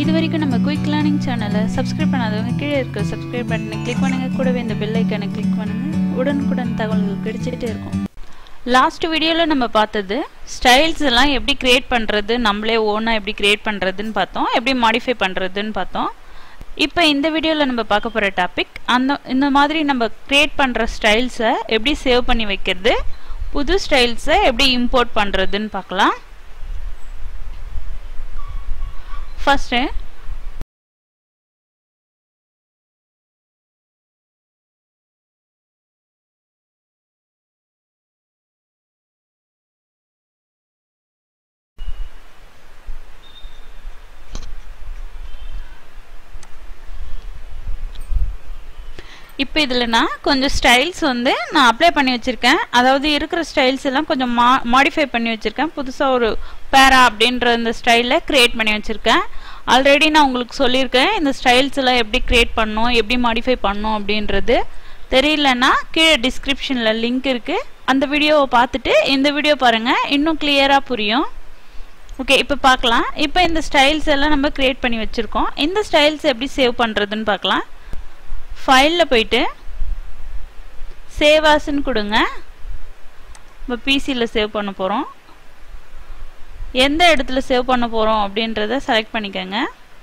இது வரைக்கும் நம்ம குயிக் லேர்னிங் சேனலை சப்ஸ்கிரைப் பண்ணாதவங்க கீழே இருக்க சப்ஸ்கிரைப் பட்டனை கிளிக் பண்ணுங்க கூடவே இந்த பெல் ஐக்கானை கிளிக் பண்ணுங்க உடனுக்குடன் தகவல்கள் கிடைச்சிட்டே இருக்கும் லாஸ்ட் வீடியோவில் நம்ம பார்த்தது ஸ்டைல்ஸ் எல்லாம் எப்படி கிரியேட் பண்ணுறது நம்மளே ஓனாக எப்படி கிரியேட் பண்ணுறதுன்னு பார்த்தோம் எப்படி மாடிஃபை பண்ணுறதுன்னு பார்த்தோம் இப்போ இந்த வீடியோவில் நம்ம பார்க்க போகிற டாபிக் அந்த இந்த மாதிரி நம்ம கிரியேட் பண்ணுற ஸ்டைல்ஸை எப்படி சேவ் பண்ணி வைக்கிறது புது ஸ்டைல்ஸை எப்படி இம்போர்ட் பண்ணுறதுன்னு பார்க்கலாம் ஃபஸ்ட்டு இப்போ இதில் நான் கொஞ்சம் ஸ்டைல்ஸ் வந்து நான் அப்ளை பண்ணி வச்சுருக்கேன் அதாவது இருக்கிற ஸ்டைல்ஸ் எல்லாம் கொஞ்சம் மா மாடிஃபை பண்ணி வச்சுருக்கேன் புதுசாக ஒரு பேரா அப்படின்ற இந்த ஸ்டைலில் க்ரியேட் பண்ணி வச்சுருக்கேன் ஆல்ரெடி நான் உங்களுக்கு சொல்லியிருக்கேன் இந்த ஸ்டைல்ஸ் எல்லாம் எப்படி க்ரியேட் பண்ணணும் எப்படி மாடிஃபை பண்ணணும் அப்படின்றது தெரியலன்னா கீழே டிஸ்கிரிப்ஷனில் லிங்க் இருக்குது அந்த வீடியோவை பார்த்துட்டு இந்த வீடியோ பாருங்கள் இன்னும் கிளியராக புரியும் ஓகே இப்போ பார்க்கலாம் இப்போ இந்த ஸ்டைல்ஸ் எல்லாம் நம்ம க்ரியேட் பண்ணி வச்சுருக்கோம் இந்த ஸ்டைல்ஸ் எப்படி சேவ் பண்ணுறதுன்னு பார்க்கலாம் ஃபைலில் போயிட்டு சேவ் ஆஸ்ன்னு கொடுங்க இப்போ பிசியில் சேவ் பண்ண போகிறோம் எந்த இடத்துல சேவ் பண்ண போகிறோம் அப்படின்றத செலக்ட் பண்ணிக்கோங்க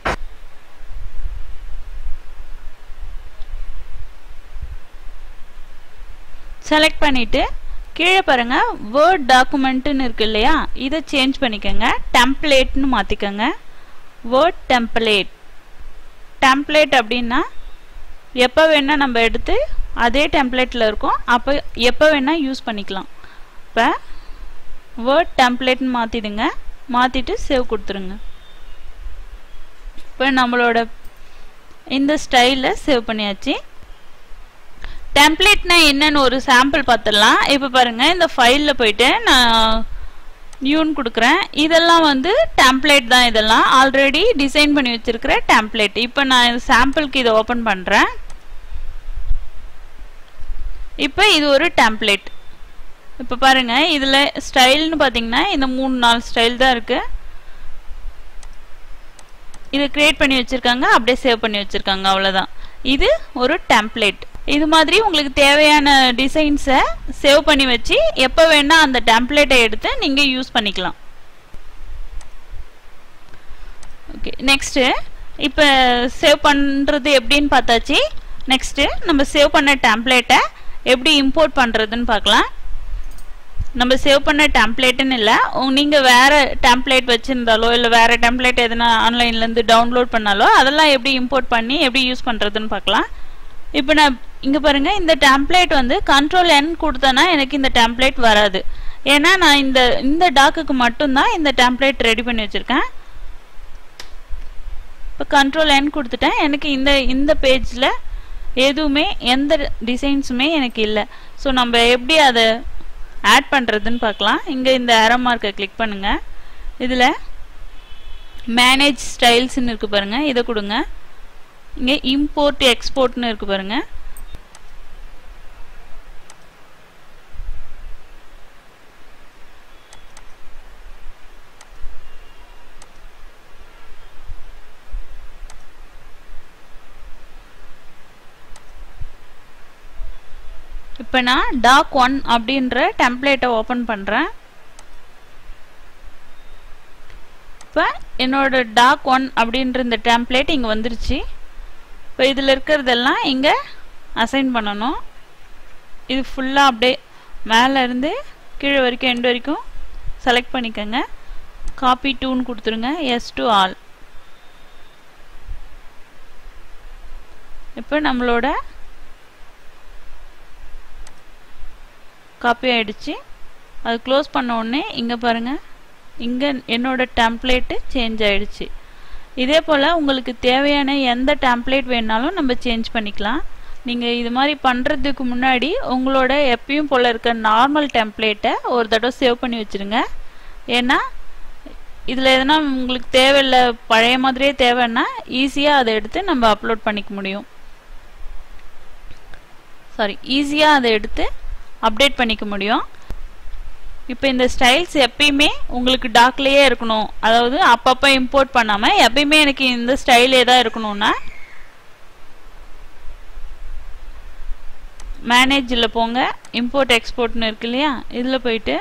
செலக்ட் பண்ணிவிட்டு கீழே பாருங்க வேர்ட் டாக்குமெண்ட்டுன்னு இருக்கு இல்லையா இதை சேஞ்ச் பண்ணிக்கோங்க டெம்ப்ளேட்னு மாற்றிக்கோங்க வேர்ட் டெம்ப்ளேட் டெம்ப்ளேட் அப்படின்னா எப்போ வேணால் நம்ம எடுத்து அதே டெம்ப்ளேட்டில் இருக்கும் அப்போ எப்போ வேணால் யூஸ் பண்ணிக்கலாம் இப்போ வேர்ட் டெம்ப்ளேட்னு மாற்றிடுங்க மாற்றிட்டு சேவ் கொடுத்துருங்க இப்போ நம்மளோட இந்த ஸ்டைலில் சேவ் பண்ணியாச்சு டெம்ப்ளேட்னா என்னன்னு ஒரு சாம்பிள் பார்த்துடலாம் இப்போ பாருங்கள் இந்த ஃபைலில் போயிட்டு நான் நியூன்னு கொடுக்குறேன் இதெல்லாம் வந்து டெம்ப்ளேட் தான் இதெல்லாம் ஆல்ரெடி டிசைன் பண்ணி வச்சிருக்கிற டெம்ப்ளேட் இப்போ நான் சாம்பிளுக்கு இதை ஓப்பன் பண்ணுறேன் இப்போ இது ஒரு டெம்ப்ளேட் இப்போ பாருங்க இதில் ஸ்டைல்னு பார்த்தீங்கன்னா இந்த மூணு நாலு ஸ்டைல் தான் இருக்கு இதை கிரியேட் பண்ணி வச்சிருக்காங்க அப்படியே சேவ் பண்ணி வச்சிருக்காங்க அவ்வளோதான் இது ஒரு டெம்ப்ளேட் இது மாதிரி உங்களுக்கு தேவையான டிசைன்ஸை சேவ் பண்ணி வச்சு எப்போ வேணால் அந்த டெம்ப்ளேட்டை எடுத்து நீங்கள் யூஸ் பண்ணிக்கலாம் ஓகே நெக்ஸ்ட்டு இப்போ சேவ் பண்ணுறது எப்படின்னு பார்த்தாச்சு நெக்ஸ்ட்டு நம்ம சேவ் பண்ண டெம்ப்ளேட்டை எப்படி இம்போர்ட் பண்ணுறதுன்னு பார்க்கலாம் நம்ம சேவ் பண்ண டெம்ப்ளேட்டுன்னு இல்லை நீங்கள் வேறு டெம்ப்ளேட் வச்சுருந்தாலோ இல்லை வேறு டெம்ப்ளேட் எதுனா ஆன்லைன்லேருந்து டவுன்லோட் பண்ணாலோ அதெல்லாம் எப்படி இம்போர்ட் பண்ணி எப்படி யூஸ் பண்ணுறதுன்னு பார்க்கலாம் இப்போ நான் இங்கே பாருங்கள் இந்த டெம்ப்ளேட் வந்து கண்ட்ரோல் என் கொடுத்தேன்னா எனக்கு இந்த டெம்ப்ளேட் வராது ஏன்னா நான் இந்த இந்த டாக்குக்கு மட்டும்தான் இந்த டெம்ப்ளேட் ரெடி பண்ணி வச்சுருக்கேன் இப்போ கண்ட்ரோல் என் கொடுத்துட்டேன் எனக்கு இந்த இந்த பேஜில் எதுவுமே எந்த டிசைன்ஸுமே எனக்கு இல்லை ஸோ நம்ம எப்படி அதை ஆட் பண்ணுறதுன்னு பார்க்கலாம் இங்கே இந்த ஏரோ மார்க்கை கிளிக் பண்ணுங்கள் இதில் மேனேஜ் ஸ்டைல்ஸ்னு இருக்குது பாருங்கள் இதை கொடுங்க இங்கே இம்போர்ட் எக்ஸ்போர்ட்னு இருக்குது பாருங்கள் இப்போ நான் டாக் ஒன் அப்படின்ற டெம்ப்ளேட்டை ஓப்பன் பண்ணுறேன் இப்போ என்னோட டாக் ஒன் அப்படின்ற இந்த டெம்ப்ளேட் இங்கே வந்துருச்சு இப்போ இதில் இருக்கிறதெல்லாம் இங்கே அசைன் பண்ணணும் இது ஃபுல்லாக அப்படியே மேலே இருந்து கீழே வரைக்கும் எண்டு வரைக்கும் செலக்ட் பண்ணிக்கோங்க காப்பி டூன்னு கொடுத்துருங்க எஸ் டு ஆல் இப்போ நம்மளோட காப்பி ஆகிடுச்சு அது க்ளோஸ் பண்ண உடனே இங்கே பாருங்கள் இங்கே என்னோட டெம்ப்ளேட்டு சேஞ்ச் ஆகிடுச்சு இதே போல் உங்களுக்கு தேவையான எந்த டெம்ப்ளேட் வேணாலும் நம்ம சேஞ்ச் பண்ணிக்கலாம் நீங்கள் இது மாதிரி பண்ணுறதுக்கு முன்னாடி உங்களோட எப்பயும் போல் இருக்க நார்மல் டெம்ப்ளேட்டை ஒரு தடவை சேவ் பண்ணி வச்சுருங்க ஏன்னா இதில் எதனா உங்களுக்கு தேவையில்லை பழைய மாதிரியே தேவைன்னா ஈஸியாக அதை எடுத்து நம்ம அப்லோட் பண்ணிக்க முடியும் சாரி ஈஸியாக அதை எடுத்து அப்டேட் பண்ணிக்க முடியும் இப்போ இந்த ஸ்டைல்ஸ் எப்பயுமே உங்களுக்கு டாக்லேயே இருக்கணும் அதாவது அப்பப்போ இம்போர்ட் பண்ணாமல் எப்பயுமே எனக்கு இந்த ஸ்டைலே தான் இருக்கணும்னா மேனேஜில் போங்க இம்போர்ட் எக்ஸ்போர்ட்னு இருக்கு இல்லையா இதில் போயிட்டு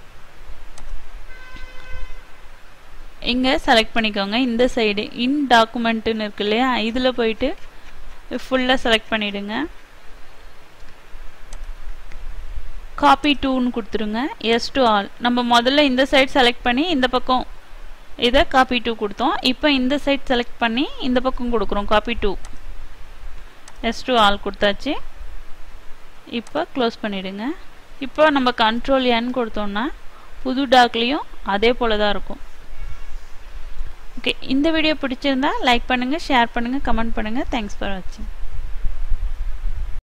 இங்கே செலக்ட் பண்ணிக்கோங்க இந்த சைடு இன் டாக்குமெண்ட்டுன்னு இருக்கு இல்லையா இதில் போயிட்டு ஃபுல்லாக செலக்ட் பண்ணிவிடுங்க காப்பி டூன்னு கொடுத்துருங்க எஸ் டு ஆல் நம்ம முதல்ல இந்த சைட் செலக்ட் பண்ணி இந்த பக்கம் இதை காப்பி டூ கொடுத்தோம் இப்போ இந்த சைட் செலக்ட் பண்ணி இந்த பக்கம் கொடுக்குறோம் copy to S to all கொடுத்தாச்சு இப்போ க்ளோஸ் பண்ணிவிடுங்க இப்போ நம்ம கண்ட்ரோல் என் கொடுத்தோம்னா புது டாக்லேயும் அதே போல தான் இருக்கும் ஓகே இந்த வீடியோ பிடிச்சிருந்தா லைக் பண்ணுங்கள் ஷேர் பண்ணுங்கள் கமெண்ட் பண்ணுங்கள் தேங்க்ஸ் ஃபார் வாட்சிங்